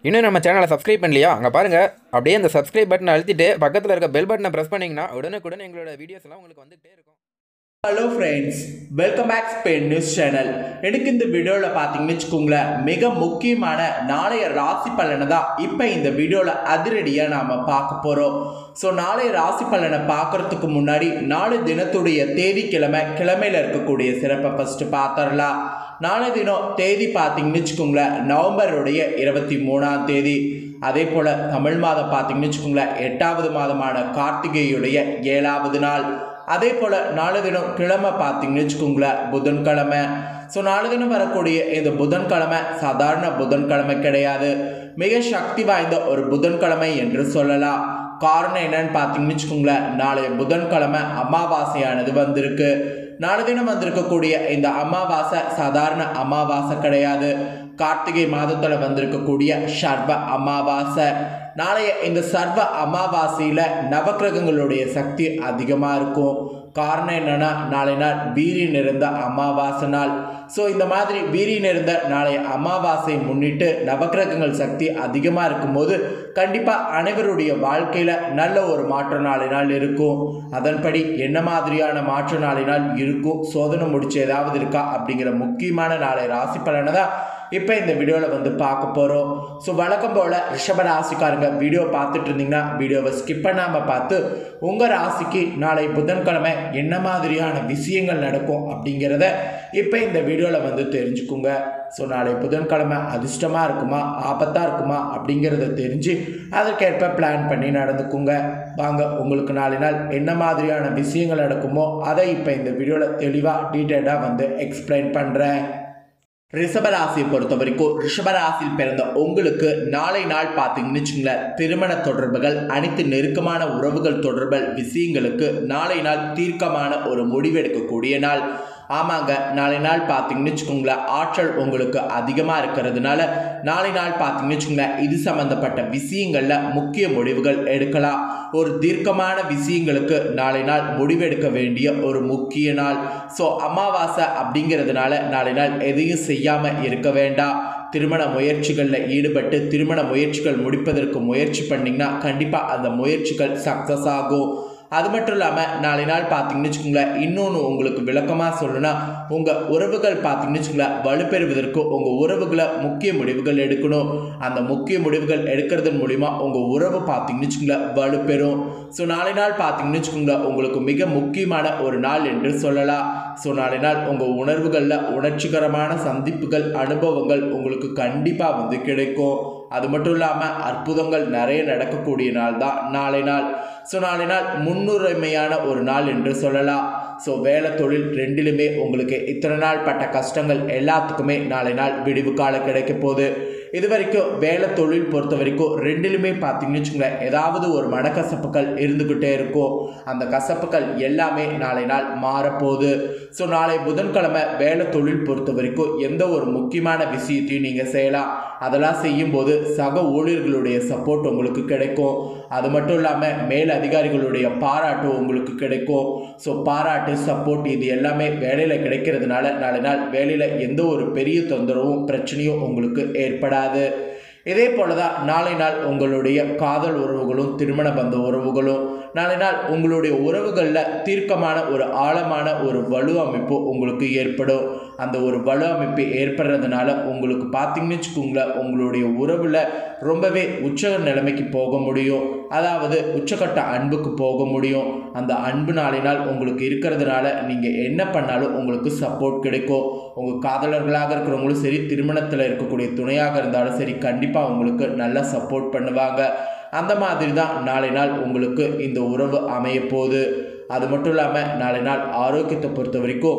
இன்னும் நம்ம சேனலை சப்ஸ்கிரைப் பண்ணலையா அங்கே பாருங்கள் அப்படியே அந்த சப்ஸ்கிரைப் பட்டனை அழுத்திட்டு பக்கத்தில் இருக்க பெல் பட்டனை ப்ரெஸ் பண்ணிங்கன்னா உடனுக்குடன் எங்களோட வீடியோஸ் எல்லாம் உங்களுக்கு வந்துகிட்டே இருக்கும் hello friends welcome back Spain news channel எனக்கு இந்த வீடியோவில் பார்த்தீங்கன்னு வச்சுக்கோங்களேன் மிக முக்கியமான நாளைய ராசி பலனை தான் இப்போ இந்த வீடியோவில் அதிரடியாக நாம் பார்க்க போகிறோம் ஸோ நாளைய ராசி பலனை பார்க்குறதுக்கு முன்னாடி நாலு தினத்துடைய தேதி கிழமை கிழமையில் இருக்கக்கூடிய சிறப்பை ஃபஸ்ட்டு பார்த்துடலாம் நாளை தினம் தேதி பார்த்தீங்கன்னு வச்சுக்கோங்களேன் நவம்பருடைய இருபத்தி மூணாம் தேதி அதே போல் தமிழ் மாதம் பார்த்தீங்கன்னு வச்சுக்கோங்களேன் எட்டாவது மாதமான கார்த்திகையுடைய ஏழாவது நாள் அதே போல் நாலு தினம் கிழமை பார்த்தீங்கன்னு வச்சுக்கோங்களேன் புதன்கிழமை ஸோ நாலு தினம் வரக்கூடிய இந்த புதன்கிழமை சாதாரண புதன்கிழமை கிடையாது மிக சக்தி வாய்ந்த ஒரு புதன்கிழமை என்று சொல்லலாம் காரணம் என்னன்னு பார்த்தீங்கன்னு வச்சுக்கோங்களேன் நாளைய புதன்கிழமை அமாவாசையானது வந்திருக்கு நாலு தினம் வந்திருக்கக்கூடிய இந்த அமாவாசை சாதாரண அமாவாசை கிடையாது கார்த்திகை மாதத்தில் வந்திருக்கக்கூடிய சர்வ அமாவாசை நாளைய இந்த சர்வ அமாவாசையில் நவக்கிரகங்களுடைய சக்தி அதிகமாக இருக்கும் காரணம் என்னன்னா நாளை நாள் வீரி நிறைந்த அமாவாசை நாள் ஸோ இந்த மாதிரி வீரி நிறைந்த நாளைய அமாவாசை முன்னிட்டு நவக்கிரகங்கள் சக்தி அதிகமாக இருக்கும்போது கண்டிப்பாக அனைவருடைய வாழ்க்கையில் நல்ல ஒரு மாற்ற நாளினால் இருக்கும் அதன்படி என்ன மாதிரியான மாற்ற நாளினால் இருக்கும் சோதனை முடிச்சு ஏதாவது இருக்கா அப்படிங்கிற முக்கியமான நாளை ராசி பலனை தான் இப்போ இந்த வீடியோவில் வந்து பார்க்க போகிறோம் ஸோ வழக்கம் போல் ரிஷப ராசிக்காரங்க வீடியோ பார்த்துட்டு இருந்தீங்கன்னா வீடியோவை ஸ்கிப் பண்ணாமல் பார்த்து உங்கள் ராசிக்கு நாளை புதன்கிழமை என்ன மாதிரியான விஷயங்கள் நடக்கும் அப்படிங்கிறத இப்போ இந்த வீடியோவில் வந்து தெரிஞ்சுக்குங்க ஸோ நாளை புதன்கிழமை அதிர்ஷ்டமாக இருக்குமா ஆபத்தாக இருக்குமா அப்படிங்கிறத தெரிஞ்சு அதற்கேற்ப பிளான் பண்ணி நடந்துக்குங்க வாங்க உங்களுக்கு நாளை நாள் என்ன மாதிரியான விஷயங்கள் நடக்குமோ அதை இப்போ இந்த வீடியோவில் தெளிவாக டீட்டெயிலாக வந்து எக்ஸ்பிளைன் பண்ணுறேன் ரிஷபராசியை பொறுத்த வரைக்கும் ரிஷபராசியில் பிறந்த உங்களுக்கு நாளை நாள் பார்த்தீங்கன்னு வச்சுங்களேன் திருமண தொடர்புகள் அனைத்து நெருக்கமான உறவுகள் தொடர்பல் விஷயங்களுக்கு நாளை நாள் தீர்க்கமான ஒரு முடிவெடுக்கக்கூடிய நாள் ஆமாங்க நாளை நாள் பார்த்தீங்கன்னு வச்சுக்கோங்களேன் ஆற்றல் உங்களுக்கு அதிகமாக இருக்கிறதுனால நாளை நாள் பார்த்தீங்கன்னு வச்சுக்கோங்களேன் இது சம்மந்தப்பட்ட விஷயங்களில் முக்கிய முடிவுகள் எடுக்கலாம் ஒரு தீர்க்கமான விஷயங்களுக்கு நாளை நாள் முடிவெடுக்க வேண்டிய ஒரு முக்கிய நாள் ஸோ அமாவாசை அப்படிங்கிறதுனால நாளை நாள் எதையும் செய்யாமல் இருக்க வேண்டாம் திருமண முயற்சிகளில் ஈடுபட்டு திருமண முயற்சிகள் முடிப்பதற்கு முயற்சி பண்ணிங்கன்னா கண்டிப்பாக அந்த முயற்சிகள் சக்ஸஸ் ஆகும் அது மட்டும் இல்லாமல் நாளை நாள் பார்த்தீங்கன்னு வச்சுக்கோங்களேன் இன்னொன்று உங்களுக்கு விளக்கமாக சொல்லணும்னா உங்கள் உறவுகள் பார்த்தீங்கன்னு வச்சுக்கோங்களேன் வலுப்பெறுவதற்கு உங்கள் உறவுகளை முக்கிய முடிவுகள் எடுக்கணும் அந்த முக்கிய முடிவுகள் எடுக்கிறதன் மூலிமா உங்கள் உறவு பார்த்தீங்கன்னு வச்சுக்கோங்களேன் வலுப்பெறும் ஸோ நாளை நாள் பார்த்தீங்கன்னு வச்சுக்கோங்களேன் உங்களுக்கு மிக முக்கியமான ஒரு நாள் என்று சொல்லலாம் ஸோ நாளை நாள் உங்கள் உணர்வுகளில் உணர்ச்சிகரமான சந்திப்புகள் அனுபவங்கள் உங்களுக்கு கண்டிப்பாக வந்து கிடைக்கும் அது மட்டும் இல்லாமல் அற்புதங்கள் நிறைய நடக்கக்கூடிய நாள் தான் நாளை நாள் ஸோ நாளை நாள் முன்னுரிமையான ஒரு நாள் என்று சொல்லலாம் ஸோ வேலை தொழில் ரெண்டிலுமே உங்களுக்கு இத்தனை நாள் பட்ட கஷ்டங்கள் எல்லாத்துக்குமே நாளை நாள் விடிவு காலம் கிடைக்க போகுது இது வரைக்கும் வேலை தொழில் பொறுத்த வரைக்கும் ரெண்டிலுமே பார்த்தீங்கன்னு வச்சுங்களேன் ஏதாவது ஒரு மனக்கசப்புகள் இருந்துக்கிட்டே இருக்கும் அந்த கசப்புகள் எல்லாமே நாளை நாள் மாறப்போகுது ஸோ நாளை புதன்கிழமை வேலை தொழில் பொறுத்த வரைக்கும் எந்த ஒரு முக்கியமான விஷயத்தையும் நீங்கள் செய்யலாம் அதெல்லாம் செய்யும்போது சக ஊழியர்களுடைய சப்போர்ட் உங்களுக்கு கிடைக்கும் அது மட்டும் இல்லாமல் மேல் அதிகாரிகளுடைய பாராட்டு உங்களுக்கு கிடைக்கும் ஸோ பாராட்டு சப்போர்ட் இது எல்லாமே வேலையில் கிடைக்கிறதுனால நாளை நாள் வேலையில் எந்த ஒரு பெரிய தொந்தரவும் பிரச்சனையும் உங்களுக்கு ஏற்படாது இதே போல தான் நாளை நாள் உங்களுடைய காதல் உறவுகளும் திருமண பந்த உறவுகளும் நாளை நாள் உங்களுடைய உறவுகளில் தீர்க்கமான ஒரு ஆழமான ஒரு வலு அமைப்பு உங்களுக்கு ஏற்படும் அந்த ஒரு வலு அமைப்பு ஏற்படுறதுனால உங்களுக்கு பார்த்தீங்கன்னு வச்சுக்கோங்களேன் உங்களுடைய உறவில் ரொம்பவே உச்ச நிலைமைக்கு போக முடியும் அதாவது உச்சக்கட்ட அன்புக்கு போக முடியும் அந்த அன்பு நாளினால் உங்களுக்கு இருக்கிறதுனால நீங்கள் என்ன பண்ணாலும் உங்களுக்கு சப்போர்ட் கிடைக்கும் உங்கள் காதலர்களாக இருக்கிறவங்களும் சரி திருமணத்தில் இருக்கக்கூடிய துணையாக இருந்தாலும் சரி கண்டிப்பாக உங்களுக்கு நல்லா சப்போர்ட் பண்ணுவாங்க அந்த மாதிரி தான் நாளை நாள் உங்களுக்கு இந்த உறவு அமைய போகுது அது மட்டும் இல்லாமல் நாளை நாள் ஆரோக்கியத்தை பொறுத்த வரைக்கும்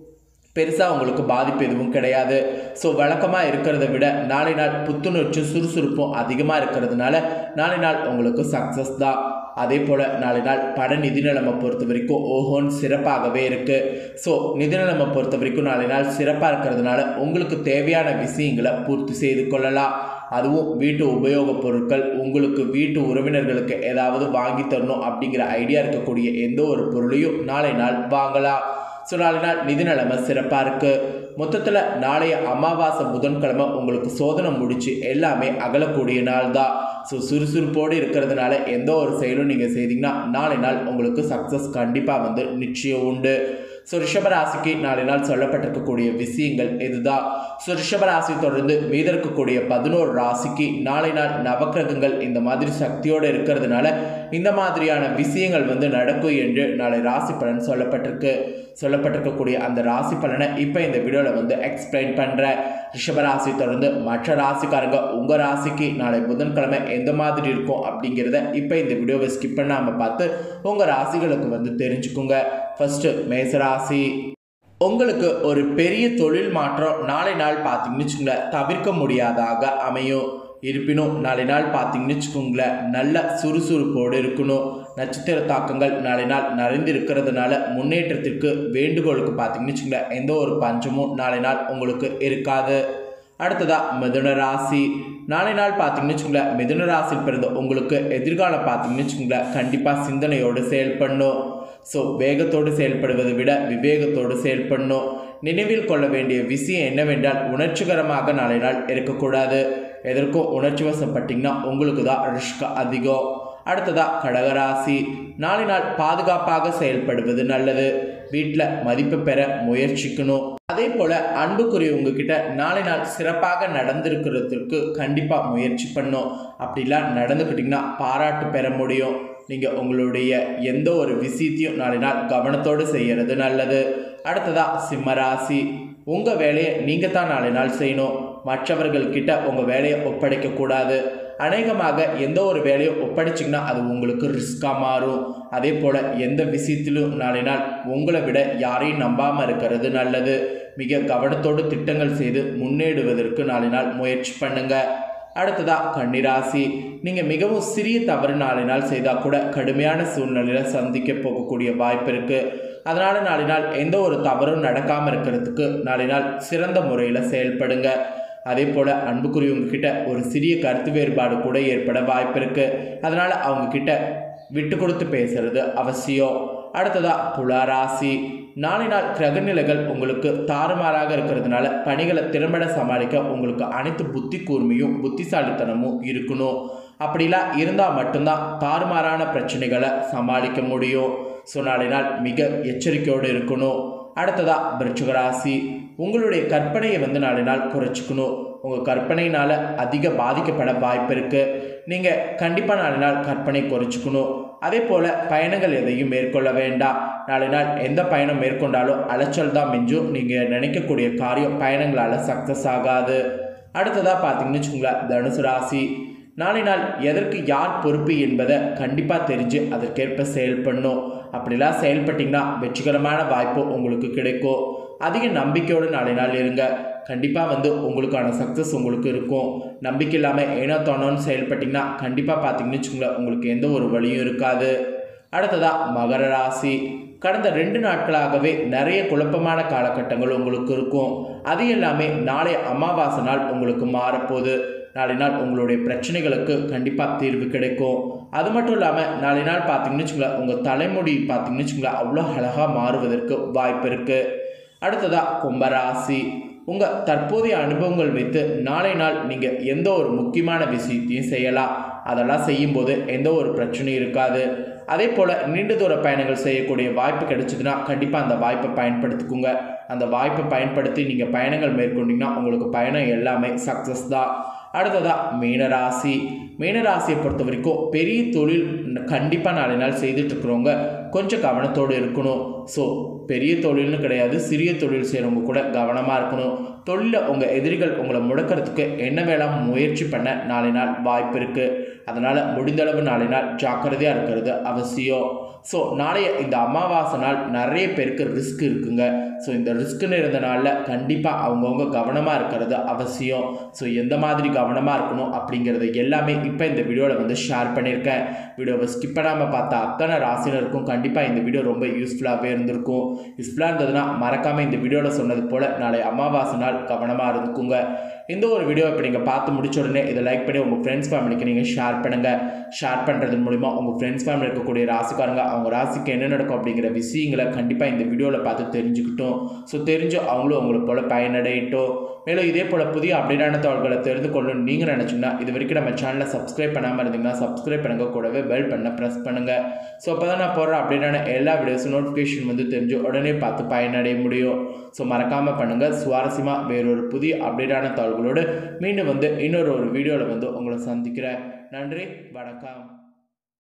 பெருசாக உங்களுக்கு பாதிப்பு எதுவும் கிடையாது ஸோ வழக்கமாக இருக்கிறத விட நாளை நாள் புத்துணர்ச்சியும் சுறுசுறுப்பும் அதிகமாக இருக்கிறதுனால நாளை நாள் உங்களுக்கு சக்ஸஸ் தான் அதே போல் நாளை நாள் பட நிதி நிலைமை பொறுத்த வரைக்கும் ஓஹோன்னு சிறப்பாகவே இருக்குது ஸோ நிதி நிலைமை பொறுத்த வரைக்கும் நாளை நாள் சிறப்பாக இருக்கிறதுனால உங்களுக்கு தேவையான விஷயங்களை பூர்த்தி செய்து கொள்ளலாம் அதுவும் வீட்டு உபயோகப் பொருட்கள் உங்களுக்கு வீட்டு உறவினர்களுக்கு ஏதாவது வாங்கி தரணும் அப்படிங்கிற ஐடியா இருக்கக்கூடிய எந்த ஒரு பொருளையும் நாளை நாள் வாங்கலாம் ஸோ நாளை நாள் நிதி நிலைமை சிறப்பாக இருக்குது மொத்தத்தில் நாளைய அமாவாசை புதன்கிழமை உங்களுக்கு சோதனை முடிச்சு எல்லாமே அகலக்கூடிய நாள் தான் ஸோ சுறுசுறுப்போடு இருக்கிறதுனால எந்த ஒரு செயலும் நீங்கள் செய்தீங்கன்னா நாளை நாள் உங்களுக்கு சக்ஸஸ் கண்டிப்பாக வந்து நிச்சயம் உண்டு ஸோ ரிஷபராசிக்கு நாளை நாள் சொல்லப்பட்டிருக்கக்கூடிய விஷயங்கள் இதுதான் ஸோ ரிஷபராசி தொடர்ந்து மீத இருக்கக்கூடிய பதினோரு ராசிக்கு நாளை நாள் நவக்கிரகங்கள் இந்த மாதிரி சக்தியோடு இருக்கிறதுனால இந்த மாதிரியான விஷயங்கள் வந்து நடக்கும் என்று நாளை ராசி பலன் சொல்லப்பட்டிருக்கு சொல்லப்பட்டிருக்கக்கூடிய அந்த ராசி பலனை இப்போ இந்த வீடியோவில் வந்து எக்ஸ்பிளைன் பண்ணுறேன் ரிஷபராசி தொடர்ந்து மற்ற ராசிக்காரங்க உங்கள் ராசிக்கு நாளை புதன்கிழமை எந்த மாதிரி இருக்கும் அப்படிங்கிறத இப்போ இந்த வீடியோவை ஸ்கிப் பண்ணாமல் பார்த்து உங்கள் ராசிகளுக்கு வந்து தெரிஞ்சுக்குங்க ஃபஸ்ட்டு மேசராசி உங்களுக்கு ஒரு பெரிய தொழில் மாற்றம் நாளை நாள் பார்த்தீங்கன்னு வச்சுக்கோங்களேன் தவிர்க்க முடியாதாக அமையும் இருப்பினும் நாளை நாள் பார்த்தீங்கன்னு வச்சுக்கோங்களேன் நல்ல சுறுசுறுப்போடு இருக்கணும் நட்சத்திர தாக்கங்கள் நாளை நாள் நிறைந்து இருக்கிறதுனால முன்னேற்றத்திற்கு வேண்டுகோளுக்கு பார்த்தீங்கன்னு வச்சுக்கோங்களேன் எந்த ஒரு பஞ்சமும் நாளை நாள் உங்களுக்கு இருக்காது அடுத்ததா மிதுன ராசி நாளை நாள் பார்த்தீங்கன்னு வச்சுக்கோங்களேன் மிதுன ராசியில் பிறந்த உங்களுக்கு எதிர்காலம் பார்த்தீங்கன்னு வச்சுக்கோங்களேன் கண்டிப்பாக சிந்தனையோடு செயல்படணும் ஸோ வேகத்தோடு செயல்படுவதை விட விவேகத்தோடு செயல்படணும் நினைவில் கொள்ள வேண்டிய விஷயம் என்னவென்றால் உணர்ச்சிகரமாக நாளை நாள் இருக்கக்கூடாது எதற்கும் உணர்ச்சி வசப்பட்டீங்கன்னா உங்களுக்கு தான் ரிஸ்க் அதிகம் அடுத்ததா கடகராசி நாளை நாள் பாதுகாப்பாக செயல்படுவது நல்லது வீட்டில் மதிப்பு பெற முயற்சிக்கணும் அதே போல் அன்புக்குரியவங்க கிட்ட நாளை நாள் சிறப்பாக நடந்திருக்கிறதுக்கு கண்டிப்பாக முயற்சி பண்ணும் அப்படிலாம் நடந்துக்கிட்டிங்கன்னா பாராட்டு பெற முடியும் நீங்கள் உங்களுடைய எந்த ஒரு விஷயத்தையும் நாளை நாள் கவனத்தோடு செய்கிறது நல்லது அடுத்ததா சிம்மராசி உங்கள் வேலையை நீங்கள் தான் நாளை நாள் செய்யணும் மற்றவர்கள் கிட்ட உங்கள் வேலையை ஒப்படைக்கக்கூடாது அநேகமாக எந்த ஒரு வேலையை ஒப்படைச்சிங்கன்னா அது உங்களுக்கு ரிஸ்க்காக மாறும் அதே போல் எந்த விஷயத்திலும் நாளை நாள் உங்களை விட யாரையும் நம்பாமல் இருக்கிறது நல்லது மிக கவனத்தோடு திட்டங்கள் செய்து முன்னேறுவதற்கு நாளை நாள் முயற்சி பண்ணுங்கள் அடுத்ததா கன்னிராசி நீங்கள் மிகவும் சிறிய தவறு நாளை நாள் செய்தால் கூட கடுமையான சூழ்நிலையில் சந்திக்க போகக்கூடிய வாய்ப்பு இருக்குது அதனால் நாளை நாள் எந்த ஒரு தவறும் நடக்காமல் இருக்கிறதுக்கு நாளை நாள் சிறந்த முறையில் செயல்படுங்க அதே போல் அன்புக்குரியவங்க கிட்ட ஒரு சிறிய கருத்து வேறுபாடு கூட ஏற்பட வாய்ப்பு இருக்குது அதனால் அவங்க கிட்ட விட்டு கொடுத்து பேசுறது அவசியம் அடுத்ததா துளாராசி நாளை நாள் கிரகநிலைகள் உங்களுக்கு தாறுமாறாக இருக்கிறதுனால பணிகளை திறம்பட சமாளிக்க உங்களுக்கு அனைத்து புத்தி கூர்மையும் புத்திசாலித்தனமும் இருக்கணும் அப்படிலாம் இருந்தால் மட்டும்தான் தாறுமாறான பிரச்சனைகளை சமாளிக்க முடியும் ஸோ நாளை நாள் மிக எச்சரிக்கையோடு இருக்கணும் அடுத்ததா விருச்சிகராசி உங்களுடைய கற்பனையை வந்து நாளை நாள் குறைச்சிக்கணும் உங்கள் கற்பனையினால் அதிக பாதிக்கப்பட வாய்ப்பு இருக்குது நீங்கள் கண்டிப்பாக நாளை நாள் கற்பனை குறைச்சிக்கணும் அதே போல் பயணங்கள் எதையும் மேற்கொள்ள வேண்டாம் நாளை நாள் எந்த பயணம் மேற்கொண்டாலும் அலைச்சல் தான் மிஞ்சும் நீங்கள் நினைக்கக்கூடிய காரியம் பயணங்களால் சக்ஸஸ் ஆகாது அடுத்ததாக பார்த்தீங்கன்னு வச்சுக்கோங்களேன் தனுசு ராசி நாளை நாள் எதற்கு யார் பொறுப்பு என்பதை கண்டிப்பாக தெரிஞ்சு அதற்கேற்ப செயல்படணும் அப்படிலாம் செயல்பட்டிங்கன்னா வெற்றிகரமான வாய்ப்பு உங்களுக்கு கிடைக்கும் அதிக நம்பிக்கையோடு நாளை நாள் இருங்க கண்டிப்பாக வந்து உங்களுக்கான சக்ஸஸ் உங்களுக்கு இருக்கும் நம்பிக்கை இல்லாமல் ஏனோ தோணுன்னு செயல்பட்டிங்கன்னா கண்டிப்பாக பார்த்தீங்கன்னு வச்சுக்கோங்களேன் உங்களுக்கு எந்த ஒரு வழியும் இருக்காது அடுத்ததாக மகர ராசி கடந்த ரெண்டு நாட்களாகவே நிறைய குழப்பமான காலகட்டங்கள் உங்களுக்கு இருக்கும் அது எல்லாமே நாளை அமாவாசை நாள் உங்களுக்கு மாறப்போகுது நாளை நாள் உங்களுடைய பிரச்சனைகளுக்கு கண்டிப்பாக தீர்வு கிடைக்கும் அது மட்டும் இல்லாமல் நாளை நாள் பார்த்தீங்கன்னு வச்சுங்களேன் உங்கள் தலைமுடி பார்த்தீங்கன்னு வச்சுங்களேன் அவ்வளோ அழகாக மாறுவதற்கு வாய்ப்பு இருக்குது அடுத்ததாக கும்பராசி உங்கள் தற்போதைய அனுபவங்கள் வைத்து நாளை நாள் நீங்கள் எந்த ஒரு முக்கியமான விஷயத்தையும் செய்யலாம் அதெல்லாம் செய்யும்போது எந்த ஒரு பிரச்சனையும் இருக்காது அதே போல் நீண்ட தூர பயணங்கள் செய்யக்கூடிய வாய்ப்பு கிடைச்சதுன்னா கண்டிப்பாக அந்த வாய்ப்பை பயன்படுத்திக்கோங்க அந்த வாய்ப்பை பயன்படுத்தி நீங்கள் பயணங்கள் மேற்கொண்டீங்கன்னா உங்களுக்கு பயணம் எல்லாமே சக்ஸஸ் தான் அடுத்ததாக மீனராசி மீனராசியை பொறுத்த வரைக்கும் பெரிய தொழில் கண்டிப்பாக நாளை நாள் செய்துட்ருக்குறவங்க கொஞ்சம் கவனத்தோடு இருக்கணும் ஸோ பெரிய தொழில்னு கிடையாது சிறிய தொழில் செய்கிறவங்க கூட கவனமாக இருக்கணும் தொழிலில் உங்கள் எதிரிகள் உங்களை முடக்கிறதுக்கு என்ன வேளாம் முயற்சி பண்ண நாளை நாள் வாய்ப்பு இருக்குது அதனால் முடிந்தளவு நாளை நாள் ஜாக்கிரதையாக இருக்கிறது அவசியம் ஸோ நாளைய இந்த அமாவாசை நாள் நிறைய பேருக்கு ரிஸ்க் இருக்குங்க ஸோ இந்த ரிஸ்க்குன்னு இருந்த நாளில் கண்டிப்பாக அவங்கவுங்க கவனமாக இருக்கிறது அவசியம் ஸோ எந்த மாதிரி கவனமாக இருக்கணும் அப்படிங்கிறது எல்லாமே இப்போ இந்த வீடியோவில் வந்து ஷேர் பண்ணியிருக்கேன் வீடியோவை ஸ்கிப் பண்ணாமல் பார்த்தா அத்தனை ராசினருக்கும் கண்டிப்பாக இந்த வீடியோ ரொம்ப யூஸ்ஃபுல்லாகவே இருந்திருக்கும் யூஸ்ஃபுல்லாக இருந்ததுன்னா மறக்காமல் இந்த வீடியோவில் சொன்னது போல் நாளை அமாவாசை நாள் கவனமாக இருந்துக்குங்க இந்த ஒரு வீடியோ இப்போ நீங்கள் பார்த்து முடிச்ச உடனே இதை லைக் பண்ணி உங்கள் ஃப்ரெண்ட்ஸ் ஃபேமிலிக்கு நீங்கள் ஷேர் பண்ணுங்கள் ஷேர் பண்ணுறது மூலிமா உங்கள் ஃப்ரெண்ட்ஸ் ஃபேமிலி இருக்கக்கூடிய ராசிக்காரங்க அவங்க ராசிக்கு என்ன நடக்கும் அப்படிங்கிற விஷயங்களை கண்டிப்பாக இந்த வீடியோவில் பார்த்து தெரிஞ்சுக்கிட்டோம் ஸோ தெரிஞ்சு அவங்களும் உங்களை போல் பயனடையட்டும் மேலும் இதே போல் புதிய அப்டேட்டான தகவல்களை தெரிந்து கொள்ளணும் நீங்கள் நினச்சிங்கன்னா இது வரைக்கும் நம்ம சேனலை சப்ஸ்கிரைப் பண்ணாமல் இருந்தீங்கன்னா சப்ஸ்கிரைப் பண்ணுங்க கூடவே பெல் பண்ண ப்ரெஸ் பண்ணுங்கள் ஸோ அப்போ தான் நான் போடுற அப்டேட்டான எல்லா வீடியோஸும் நோட்டிஃபிகேஷன் வந்து தெரிஞ்சு உடனே பார்த்து பயனடைய முடியும் ஸோ மறக்காமல் பண்ணுங்கள் சுவாரஸ்யமாக வேறொரு புதிய அப்டேட்டான தகவல்களோடு மீண்டும் வந்து இன்னொரு ஒரு வீடியோவில் வந்து உங்களை சந்திக்கிறேன் நன்றி வணக்கம்